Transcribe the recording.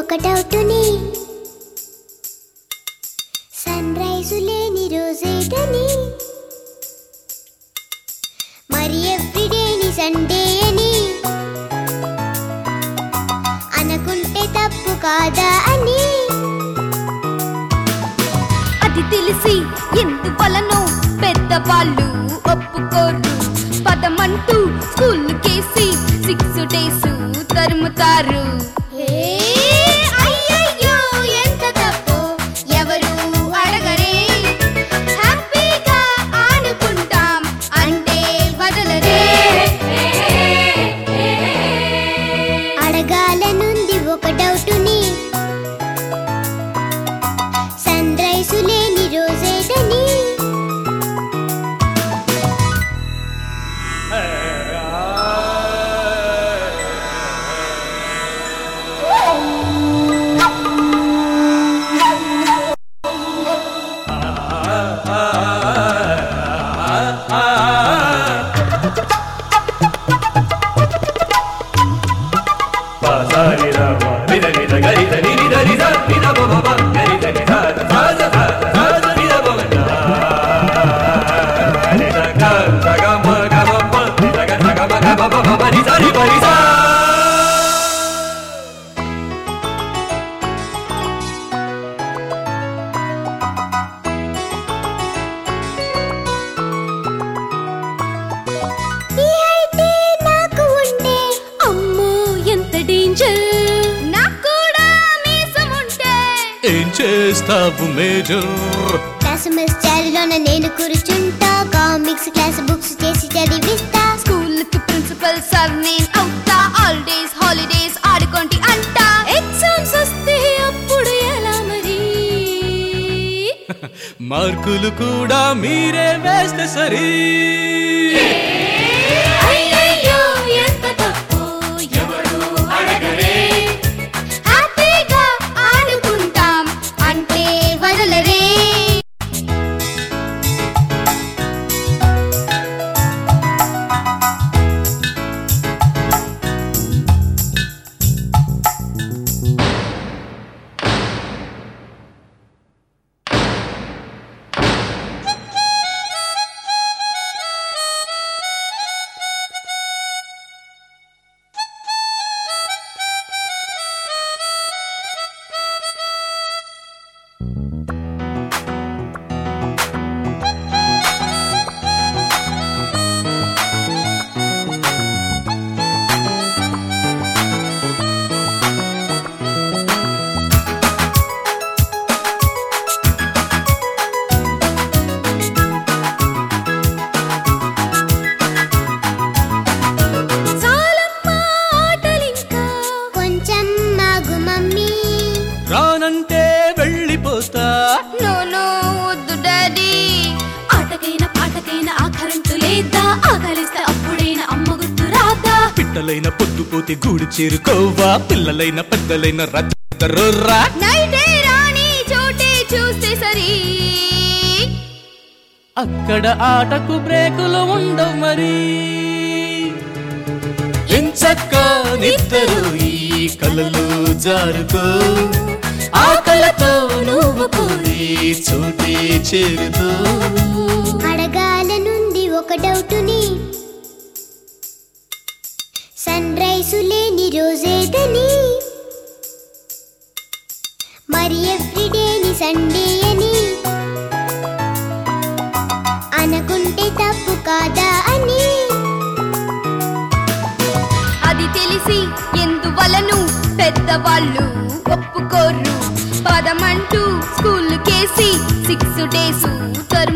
ఒక డౌటుని sun rise లేని రోజేదని మరి ఎవ్రీడేని సండే అని అనుకుంటే తప్పు కాదా అని అది తెలిసి ఎందువలనో పెద్దవాళ్ళు ఒప్పుకోరు పదమంటూ స్కూల్ కేసి సిక్స్ డేస్ తరుముతారు అయ్యయ్యో ఎంత తప్పు ఎవరు అడగరే హ్యాపీగా ఆడుకుంటాం అంటే వదలరే అడగాలనుంది ఒక డౌటుని సన్ రైజు లేని రోజేదని ఈ అయితే నాకు ఉంటే అమ్మో ఎంత డేంజర్ నాకు కూడా మీసం ఉంటే ఏం చేస్తావు మేజర్ క్లాస్ మిస్ చైర్లోన నేను కూర్చుంటా కామిక్స్ క్లాస్ బుక్స్ చేసి చదివిస్తా స్కూల్ కి ప్రిన్సిపల్ సార్ నేను అవుతా హాలిడేస్ హాలిడేస్ ఆడుకోండి అంటా ఎగ్జామ్స్ వస్తే అప్పుడు ఎలా మరి మార్కులు కూడా మీరే వేస్తే సరి అయ్యయ్యో ఎంత తప్పు ఎవరు అడగరే హ్యాపీగా ఆడుకుంటాం అంటే వదలరే చాలమ్మా ఆటలింకా కొంచెం మాగు మమ్మీ రానంటే వెళ్ళిపోతా నో నో వద్దు డాడీ ఆటకైనా పాటకైనా ఆ కరెంటు లేదా ఆకలిస్తే అప్పుడైనా అమ్మ గుర్తు రాదా పిట్టలైన పొద్దుపోతే గూడు చేరుకోవా పిల్లలైన పెద్దలైన రచ్చర్రా నైటే రాణి చోటే చూస్తే సరి అక్కడ ఆటకు బ్రేకులు ఉండవు మరి ఎంచక్క నిద్దరు ఈ కలలు జారుకో ఆకలతో నువ్వు కోరి చోటే చేరుతో అడగాలనుంది ఒక డౌటుని సన్ రైజు లేని రోజేదని మరి ఎవ్రీడేని సండే అని అనుకుంటే తప్పు కాదా అని అది తెలిసి ఎందువలను పెద్దవాళ్ళు ఒప్పుకోరు పదమంటూ స్కూల్ కేసి సిక్స్ డేస్ తరుము